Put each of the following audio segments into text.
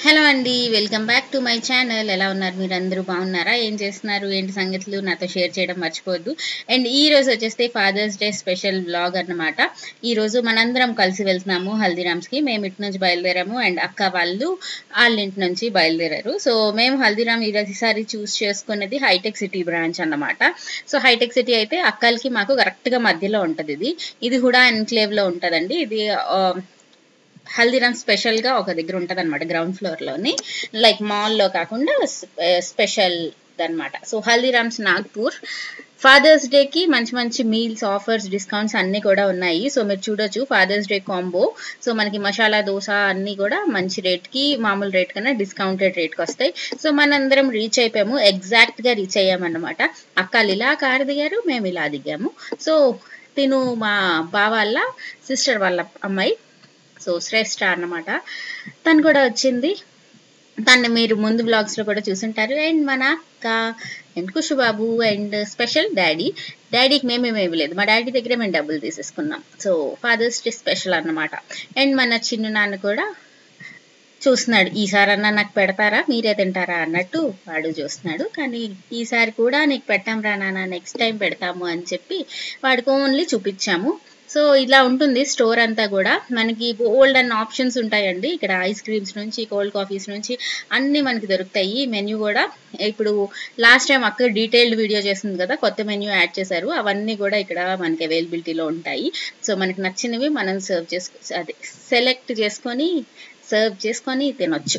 hello అండి welcome back to my channel ఎలా ఉన్నారు మీరు అందరూ బాగున్నారా ఏం చేస్తున్నారు ఏంటి సంగతులు నాతో షేర్ చేయడం మర్చిపోవద్దు అండ్ ఈ రోజు వచ్చేస్తే ఫాదర్స్ డే స్పెషల్ బ్లాగ్ అన్నమాట ఈ రోజు మనందరం కలిసి వెళ్తున్నాము హల్దీరామ్స్ కి మేము ఇటు నుంచి బయలుదేరాము అండ్ అక్క వాళ్ళు వాళ్ళ ఇంటి నుంచి బయలుదేరారు సో మేము హల్దీరామ్ ఈసారి చూస్ చేసుకున్నది హైటెక్ సిటీ బ్రాంచ్ అన్నమాట సో హైటెక్ సిటీ అయితే అక్కలకి మాకు కరెక్ట్ గా మధ్యలో ఉంటది ఇది ఇది హుడా ఎన్క్లేవ్ లో ఉంటదండి ఇది ఆ, హల్దీరామ్ స్పెషల్ గా ఒక దగ్గర ఉంటది అనమాట గ్రౌండ్ ఫ్లోర్ లోని లైక్ మాల్ లో కాకుండా స్పెషల్ అన్నమాట so Haldiram's Nagpur father's day కి మంచి మంచి మీల్స్ ఆఫర్స్ డిస్కౌంట్స్ అన్ని కూడా ఉన్నాయి సో మీరు చూడొచ్చు ఫాదర్స్ డే కాంబో సో మనకి మసాలా దోశ అన్ని కూడా మంచి రేట్ కి మామూలు రేట్ కన్నా డిస్కౌంటెడ్ రేట్ కి వస్తాయి సో మనందరం రీచ్ అయిపోయాము ఎగ్జాక్ట్ గా రీచ్ అయ్యామన్నమాట అక్కలు ఇలా కారు దిగారు మేము ఇలా దిగాము సో తిను మా బావ వాళ్ళ సిస్టర్ వాళ్ళ అమ్మాయి సో శ్రేష్ఠ అన్నమాట తను కూడా వచ్చింది తను మీరు ముందు బ్లాగ్స్ లో కూడా చూసుంటారు అండ్ మన అక్క and Kushubabu and special daddy డాడీకి మేమేమి లేదు మా డాడీ దగ్గరే మేము డబ్బులు తీసేసుకున్నాం సో ఫాదర్స్ డే స్పెషల్ అన్నమాట అండ్ మన చిన్న నాన్న కూడా చూస్తున్నాడు ఈసారన్నా నాకు పెడతారా మీరే తింటారా అన్నట్టు వాడు చూస్తున్నాడు కానీ ఈసారి కూడా నీకు పెట్టాం రా నాన్న నెక్స్ట్ టైం పెడతాము అని చెప్పి వాడికి ఓన్లీ చూపించాము సో ఇలా ఉంటుంది స్టోర్ అంతా కూడా మనకి ఓల్డ్ అన్న ఆప్షన్స్ ఉంటాయండి ఇక్కడ ఐస్ క్రీమ్స్ నుంచి కోల్డ్ కాఫీస్ నుంచి అన్ని మనకి దొరుకుతాయి మెన్యూ కూడా ఇప్పుడు లాస్ట్ టైం అక్క డీటెయిల్డ్ వీడియో చేసింది కదా కొత్త మెన్యూ యాడ్ చేశారు అవన్నీ కూడా ఇక్కడ మనకి అవైలబిలిటీలో ఉంటాయి సో మనకి నచ్చినవి మనం సర్వ్ చేసుకో అదే సెలెక్ట్ చేసుకొని సర్వ్ చేసుకొని తినొచ్చు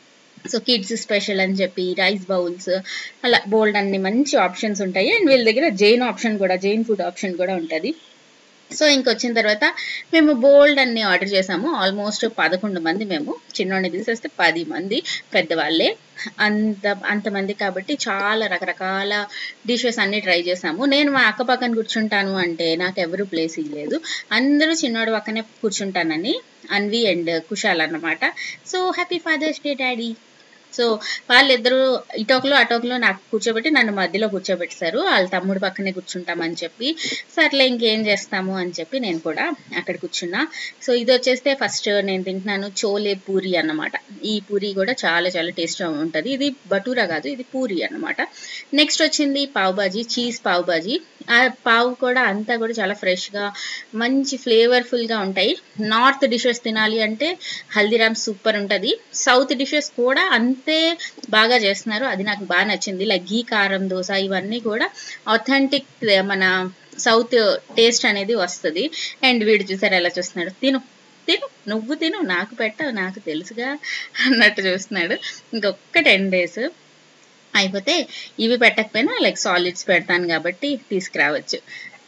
సో కిడ్స్ స్పెషల్ అని చెప్పి రైస్ బౌల్స్ అలా బోల్డ్ అన్ని మంచి ఆప్షన్స్ ఉంటాయి అండ్ వీళ్ళ దగ్గర జైన్ ఆప్షన్ కూడా జైన్ ఫుడ్ ఆప్షన్ కూడా ఉంటుంది సో ఇంకొచ్చిన తర్వాత మేము బోల్డ్ అన్ని ఆర్డర్ చేసాము ఆల్మోస్ట్ పదకొండు మంది మేము చిన్నోడిని తీసేస్తే పది మంది పెద్దవాళ్ళే అంత అంతమంది కాబట్టి చాలా రకరకాల డిషెస్ అన్ని ట్రై చేసాము నేను మా అక్క పక్కన కూర్చుంటాను అంటే నాకు ఎవరు ప్లేస్ ఇవ్వలేదు అందరూ చిన్నోడు పక్కనే కూర్చుంటానని అన్వి అండ్ కుషాల్ అన్నమాట so happy father's day daddy so వాళ్ళిద్దరూ ఇటోకలో అటోకలో నాకు కూర్చోబెట్టి నన్ను మధ్యలో కూర్చోబెట్టారు వాళ్ళ తమ్ముడు పక్కనే కూర్చుంటామని చెప్పి సర్లే ఇంకేం చేస్తాము అని చెప్పి నేను కూడా అక్కడ కూర్చున్నా సో ఇది వచ్చేస్తే ఫస్ట్ నేను తింటున్నాను చోలే పూరి అన్నమాట ఈ పూరి కూడా చాలా చాలా టేస్ట్గా ఉంటుంది ఇది బటూరా కాదు ఇది పూరి అన్నమాట నెక్స్ట్ వచ్చింది పావ్ బాజీ చీజ్ పావ్ బాజీ ఆ పావు కూడా అంతా కూడా చాలా ఫ్రెష్గా మంచి ఫ్లేవర్ఫుల్గా ఉంటాయి నార్త్ డిషెస్ తినాలి అంటే హల్దీరామ్ సూపర్ ఉంటుంది సౌత్ డిషెస్ కూడా అంతే బాగా చేస్తున్నారు అది నాకు బాగా నచ్చింది లైక్ ఘీ కారం దోశ ఇవన్నీ కూడా ఆథెంటిక్ మన సౌత్ టేస్ట్ అనేది వస్తుంది అండ్ వీడు చూసారు ఎలా చూస్తున్నాడు తిను తిను నువ్వు తిను నాకు పెట్టవు నాకు తెలుసుగా అన్నట్టు చూస్తున్నాడు ఇంకొక టెన్ డేస్ అయిపోతే ఇవి పెట్టకపోయినా లైక్ సాలిడ్స్ పెడతాను కాబట్టి తీసుకురావచ్చు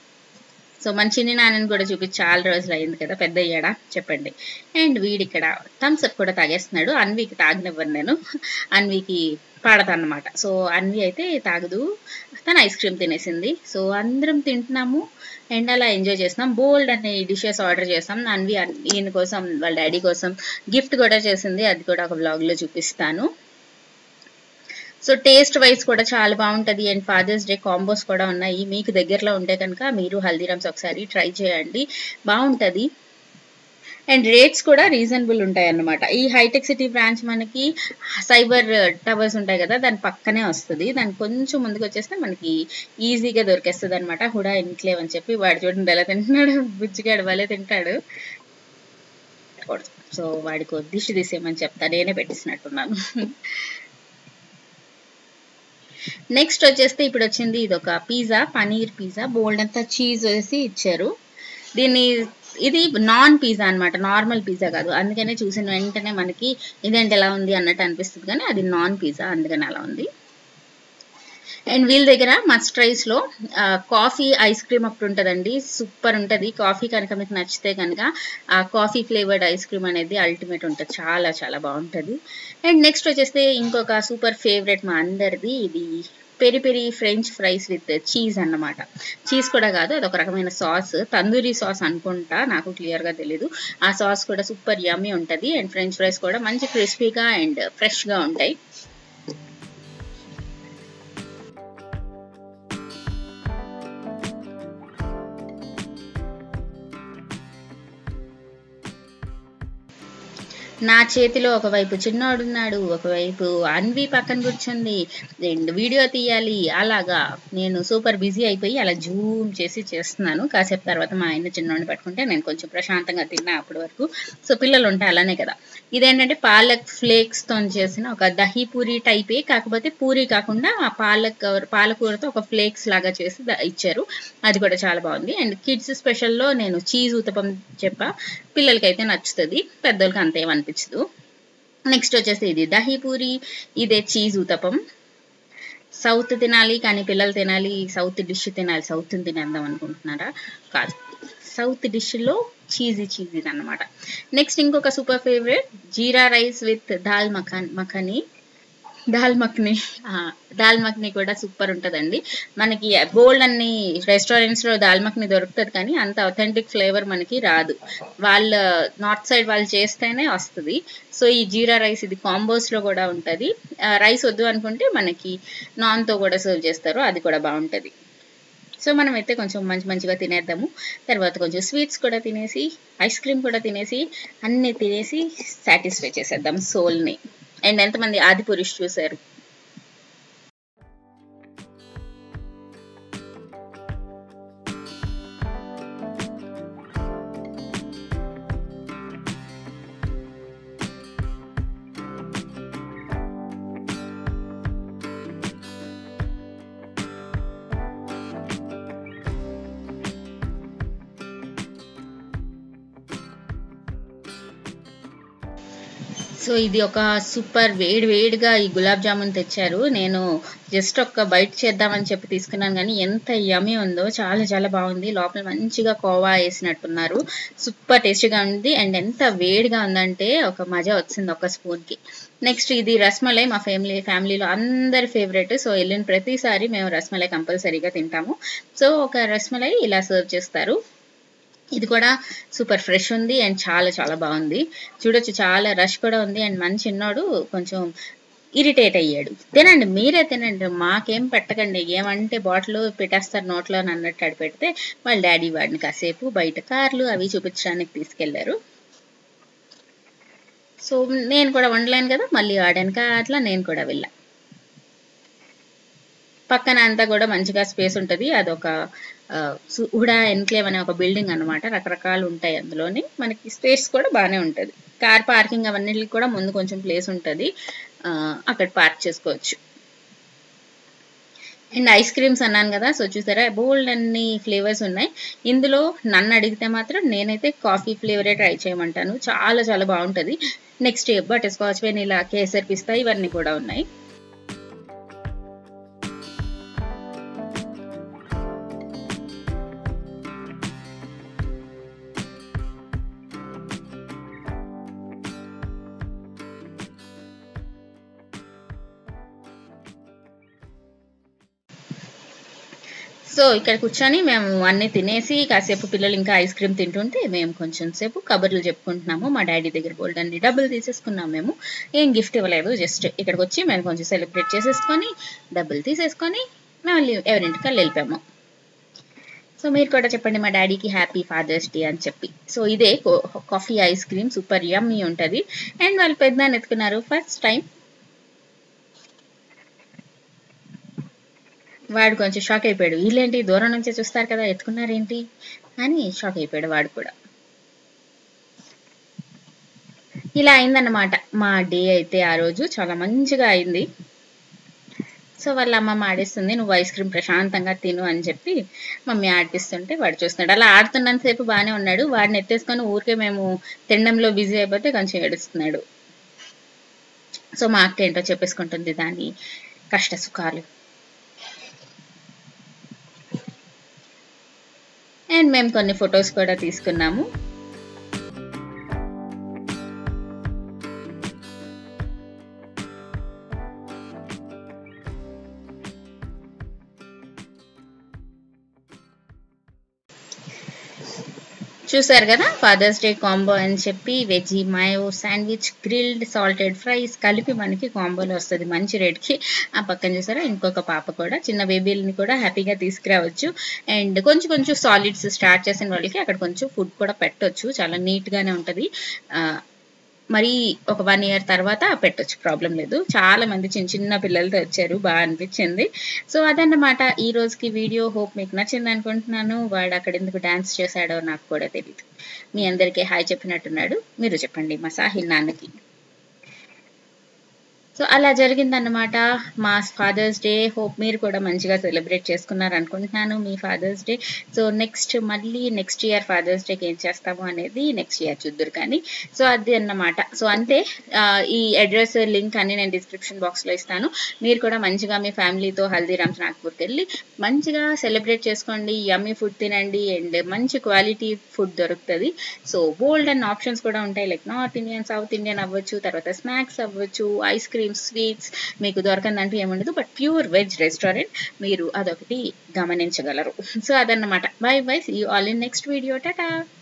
సో మన చిన్ని నాన్నని కూడా చూపించి చాలా రోజులు అయింది కదా పెద్ద అయ్యాడా చెప్పండి అండ్ వీడి ఇక్కడ థమ్స్ అప్ కూడా తాగేస్తున్నాడు అన్వికి తాగనివ్వను నేను అన్వికి పాడదన్నమాట సో అన్వి అయితే తాగదు తను ఐస్ క్రీమ్ తినేసింది సో అందరం తింటున్నాము అండ్ అలా ఎంజాయ్ చేస్తున్నాం బోల్డ్ అనే డిషెస్ ఆర్డర్ చేసాం అన్వి ఈయన కోసం వాళ్ళ డాడీ కోసం గిఫ్ట్ కూడా చేసింది అది కూడా ఒక వ్లాగ్లో చూపిస్తాను సో టేస్ట్ వైజ్ కూడా చాలా బాగుంటుంది అండ్ ఫాదర్స్ డే కాంబోస్ కూడా ఉన్నాయి మీకు దగ్గరలో ఉంటే కనుక మీరు హల్దీరామ్స్ ఒకసారి ట్రై చేయండి బాగుంటుంది అండ్ రేట్స్ కూడా రీజనబుల్ ఉంటాయి అన్నమాట ఈ హైటెక్ సిటీ బ్రాంచ్ మనకి సైబర్ టవర్స్ ఉంటాయి కదా దాని పక్కనే వస్తుంది దాని కొంచెం ముందుకు వచ్చేస్తే మనకి ఈజీగా దొరికేస్తుంది అనమాట హుడా ఎన్క్లేవ్ అని చెప్పి వాడు చూడండి ఎలా తింటున్నాడు బుజ్జిగాడు భలే తింటాడు సో వాడికి దిష్టి తీసేయమని చెప్తా నేనే పెట్టిస్తున్నట్టున్నాను నెక్స్ట్ వచ్చేస్తే ఇప్పుడు వచ్చింది ఇది ఒక పిజ్జా పనీర్ పిజ్జా బోల్డ్ అంతా చీజ్ వేసి ఇచ్చారు దీన్ని ఇది నాన్ పిజ్జా అన్నమాట నార్మల్ పిజ్జా కాదు అందుకనే చూసిన వెంటనే మనకి ఇదేంటి ఎలా ఉంది అన్నట్టు అనిపిస్తుంది కానీ అది నాన్ పిజ్జా అందుకని అలా ఉంది అండ్ వీళ్ళ దగ్గర మస్ట్ రైస్ లో కాఫీ ఐస్ క్రీమ్ అప్పుడు ఉంటుందండి సూపర్ ఉంటుంది కాఫీ కనుక మీకు నచ్చితే కనుక ఆ కాఫీ ఫ్లేవర్డ్ ఐస్ క్రీమ్ అనేది అల్టిమేట్ ఉంటుంది చాలా చాలా బాగుంటుంది అండ్ నెక్స్ట్ వచ్చేస్తే ఇంకొక సూపర్ ఫేవరెట్ మా అందరిది ఇది peri peri French fries with cheese అన్నమాట చీజ్ కూడా కాదు అది ఒక రకమైన సాస్ తందూరి సాస్ అనుకుంటా నాకు క్లియర్గా తెలీదు ఆ సాస్ కూడా సూపర్ యమ్మీ ఉంటుంది అండ్ ఫ్రెంచ్ ఫ్రైస్ కూడా మంచి క్రిస్పీగా అండ్ ఫ్రెష్గా ఉంటాయి నా చేతిలో ఒకవైపు చిన్నోడున్నాడు ఒకవైపు అన్వి పక్కన కూర్చుంది రెండు వీడియో తీయాలి అలాగా నేను సూపర్ బిజీ అయిపోయి అలా జూమ్ చేసి చేస్తున్నాను కాసేపు తర్వాత మా ఆయన చిన్నోడిని పట్టుకుంటే నేను కొంచెం ప్రశాంతంగా తిన్నా అప్పటి వరకు సో పిల్లలు ఉంటే అలానే కదా ఇదేంటంటే పాలక్ ఫ్లేక్స్ తో చేసిన ఒక దహీ పూరి టైపే కాకపోతే పూరి కాకుండా ఆ పాలక్ పాలకూరతో ఒక ఫ్లేక్స్ లాగా చేసి ద- ఇచ్చారు అది కూడా చాలా బాగుంది అండ్ కిడ్స్ స్పెషల్లో నేను చీజ్ ఉతపం చెప్పా పిల్లలకైతే నచ్చుతుంది పెద్దోళ్ళకి అంతేం అనిపించదు నెక్స్ట్ వచ్చేసి ఇది దహీ పూరి ఇదే చీజ్ ఉతపం సౌత్ తినాలి కానీ పిల్లలు తినాలి సౌత్ డిష్ తినాలి సౌత్ తినేద్దాం అనుకుంటున్నారా కాదు సౌత్ డిష్లో చీజీ చీజీ అన్నమాట నెక్స్ట్ ఇంకొక super favourite jeera rice with dal makhan makhani dal makhni ఆ, దాల్ మఖ్ని కూడా సూపర్ ఉంటుందండి మనకి బోల్డ్ అన్ని రెస్టారెంట్స్ లో దాల్ మఖ్ని దొరుకుతుంది కానీ అంత అథెంటిక్ ఫ్లేవర్ మనకి రాదు వాళ్ళ నార్త్ సైడ్ వాళ్ళు చేస్తేనే వస్తుంది సో ఈ జీరా రైస్ ఇది కాంబోస్ లో కూడా ఉంటది రైస్ వద్దు అనుకుంటే మనకి నాన్ తో కూడా సర్వ్ చేస్తారు అది కూడా బాగుంటది సో మనం అయితే కొంచెం మంచి మంచిగా తినేద్దాము తర్వాత కొంచెం స్వీట్స్ కూడా తినేసి ఐస్ క్రీమ్ కూడా తినేసి అన్ని తినేసి సాటిస్ఫై చేసేద్దాం సోల్ని అండ్ ఎంతమంది ఆది పురుష్ చూశారు సో ఇది ఒక సూపర్ వేడి వేడిగా ఈ గులాబ్ జామున్ తెచ్చారు నేను జస్ట్ ఒక్క బైట్ చేద్దామని చెప్పి తీసుకున్నాను కానీ ఎంత యమీ ఉందో చాలా చాలా బాగుంది లోపల మంచిగా కోవా వేసినట్టున్నారు సూపర్ టేస్టీగా ఉంది అండ్ ఎంత వేడిగా ఉందంటే ఒక మజా వచ్చింది ఒక స్పూన్ కి నెక్స్ట్ ఇది రస్మలై మా ఫ్యామిలీ ఫ్యామిలీలో అందరి ఫేవరెట్ సో వెళ్ళిన ప్రతిసారి మేము రస్మలై కంపల్సరీగా తింటాము సో ఒక రస్మలై ఇలా సర్వ్ చేస్తారు ఇది కూడా సూపర్ ఫ్రెష్ ఉంది అండ్ చాలా చాలా బాగుంది చూడొచ్చు చాలా రష్ కూడా ఉంది అండ్ మన చిన్నోడు కొంచెం ఇరిటేట్ అయ్యాడు తినండి మీరే తినండి మాకేం పెట్టకండి ఏమంటే బాటిల్ పెట్టేస్తారు నోట్లో అని అన్నట్టు అడి పెడితే వాళ్ళ డాడీ వాడిని కాసేపు బయట కార్లు అవి చూపించడానికి తీసుకెళ్లారు సో నేను కూడా వండలేను కదా మళ్ళీ వాడాను అట్లా నేను కూడా వెళ్ళా పక్కన అంతా కూడా మంచిగా స్పేస్ ఉంటుంది అదొక ఆ, సు- హుడా ఎన్క్లేవ్ అనే ఒక బిల్డింగ్ అన్నమాట రకరకాలు ఉంటాయి అందులోని మనకి స్పేస్ కూడా బాగానే ఉంటుంది కార్ పార్కింగ్ అవన్నిటికి కూడా ముందు కొంచెం ప్లేస్ ఉంటుంది ఆ, అక్కడ పార్క్ చేసుకోవచ్చు అండ్ ఐస్ క్రీమ్స్ అన్నాను కదా సో చూసారా బోల్డ్ అన్ని ఫ్లేవర్స్ ఉన్నాయి ఇందులో నన్ను అడిగితే మాత్రం నేనైతే కాఫీ ఫ్లేవరే ట్రై చేయమంటాను చాలా చాలా బాగుంటుంది next butterscotch vanilla kesar pista ఇవన్నీ కూడా ఉన్నాయి సో ఇక్కడ కూర్చొని మేము అన్ని తినేసి కాసేపు పిల్లలు ఇంకా ఐస్ క్రీమ్ తింటుంటే మేము కొంచెం సేపు కబుర్లు చెప్పుకుంటున్నాము మా డాడీ దగ్గర బోల్డ్ అన్ని డబ్బులు తీసేసుకున్నాం మేము ఏం గిఫ్ట్ ఇవ్వలేదు జస్ట్ ఇక్కడికి వచ్చి మేము కొంచెం సెలబ్రేట్ చేసేసుకొని డబ్బులు తీసేసుకొని మళ్ళీ ఎవరింటికి వాళ్ళు వెళ్ళిపోయాము సో మీరు కూడా చెప్పండి మా డాడీకి హ్యాపీ ఫాదర్స్ డే అని చెప్పి సో ఇదే coffee ice cream super yummy ఉంటుంది అండ్ వాళ్ళు పెద్ద ఎత్తుకున్నారు ఫస్ట్ టైం వాడు కొంచెం షాక్ అయిపోయాడు వీళ్ళేంటి దూరం నుంచి చూస్తారు కదా ఎత్తుకున్నారేంటి అని షాక్ అయిపోయాడు వాడు కూడా ఇలా అయిందన్నమాట మా డే అయితే ఆ రోజు చాలా మంచిగా అయింది సో వాళ్ళ అమ్మమ్మ ఆడిస్తుంది నువ్వు ఐస్ క్రీమ్ ప్రశాంతంగా తిను అని చెప్పి మమ్మీ ఆడిపిస్తుంటే వాడు చూస్తున్నాడు అలా ఆడుతున్నంతసేపు బాగానే ఉన్నాడు వాడిని ఎత్తేసుకొని ఊరికే మేము తినడంలో బిజీ అయిపోతే కొంచెం ఏడుస్తున్నాడు సో మా అక్క ఏంటో చెప్పేసుకుంటుంది దాని కష్ట సుఖాలు అండ్ మేము కొన్ని ఫొటోస్ కూడా తీసుకున్నాము చూసారు కదా ఫాదర్స్ డే కాంబో అని చెప్పి veggie mayo sandwich grilled salted fries కలిపి మనకి కాంబోలో వస్తుంది మంచి రేట్కి ఆ పక్కన చూసారా ఇంకొక పాప కూడా చిన్న బేబీలని కూడా హ్యాపీగా తీసుకురావచ్చు అండ్ కొంచెం కొంచెం సాలిడ్స్ స్టార్ట్ చేసిన వాళ్ళకి అక్కడ కొంచెం ఫుడ్ కూడా పెట్టొచ్చు చాలా నీట్గానే ఉంటుంది మరి ఒక వన్ ఇయర్ తర్వాత పెట్టొచ్చు ప్రాబ్లం లేదు చాలా మంది చిన్న చిన్న పిల్లలతో వచ్చారు బాగా అనిపించింది సో అదన్నమాట ఈ రోజుకి వీడియో హోప్ మీకు నచ్చింది అనుకుంటున్నాను వాడు అక్కడ ఎందుకు డాన్స్ చేశాడో నాకు కూడా తెలియదు మీ అందరికీ హాయ్ చెప్పినట్టున్నాడు మీరు చెప్పండి మా సాహిల్ నాన్నకి సో అలా జరిగిందన్నమాట మా ఫాదర్స్ డే హోప్ మీరు కూడా మంచిగా సెలబ్రేట్ చేసుకున్నారు అనుకుంటున్నాను మీ ఫాదర్స్ డే సో నెక్స్ట్ మళ్ళీ నెక్స్ట్ ఇయర్ ఫాదర్స్ డేకి ఏం చేస్తాము అనేది నెక్స్ట్ ఇయర్ చూద్దరు కానీ సో అది అన్నమాట సో అంతే ఆ, ఈ అడ్రస్ లింక్ అన్ని నేను డిస్క్రిప్షన్ బాక్స్లో ఇస్తాను మీరు కూడా మంచిగా మీ ఫ్యామిలీతో హల్దీరామ్స్ నాగ్పూర్కి వెళ్ళి మంచిగా సెలబ్రేట్ చేసుకోండి యమ్మీ ఫుడ్ తినండి అండ్ మంచి క్వాలిటీ ఫుడ్ దొరుకుతుంది సో బోల్డ్ అండ్ ఆప్షన్స్ కూడా ఉంటాయి like north Indian south Indian అవ్వచ్చు తర్వాత స్నాక్స్ అవ్వచ్చు ఐస్ క్రీమ్స్ స్వీట్స్ మీకు దొరకందంటూ ఏముండదు బట్ ప్యూర్ వెజ్ రెస్టారెంట్ మీరు అదొకటి గమనించగలరు సో అదన్నమాట bye bye you all in next video Tata